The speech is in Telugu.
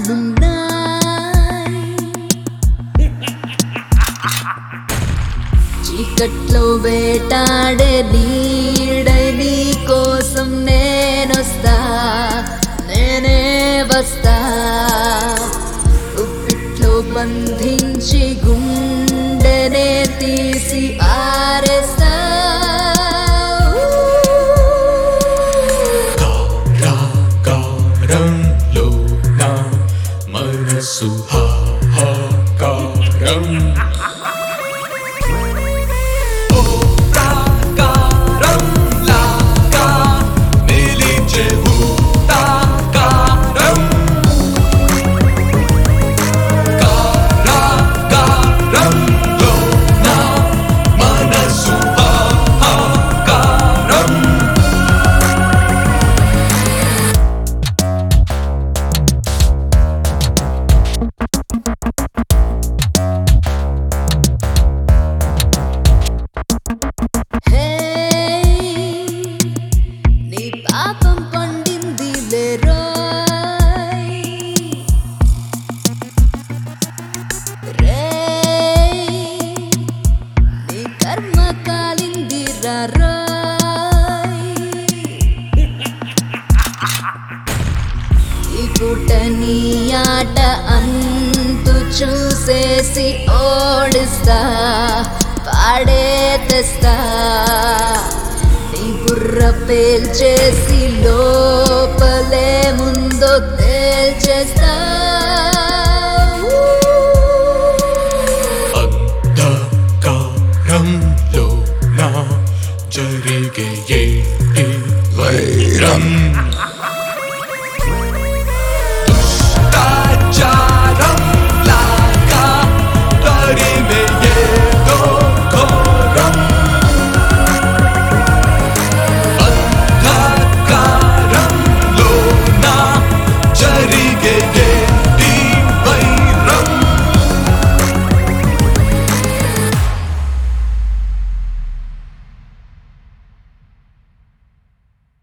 ఆనందాలున్నాయి చీకట్లో వేటాడే నీడై నీ కోసం నేనొస్తా నేనే వస్తా ఉప్పిట్లో బంధించి గుండెనే తీసి ఆరేస్తా కారాగారంలో నా మనసు హాహాకారం ఓ ప్రాకారం లాగా నిలిచే భూతాకారం కారాగారంలో నా మనసు హాహాకారం హే నీ పాపం పండింది లేరోయ్ రేయ్ నీ కర్మ కాలింది రారోయ్ ఈ పూట నీ ఆట అంతు చూసేసి ఓడిస్తా పాడే తెస్తా నీ బుర్ర పేల్చేసి లోపలే ముందో తేల్చేస్తా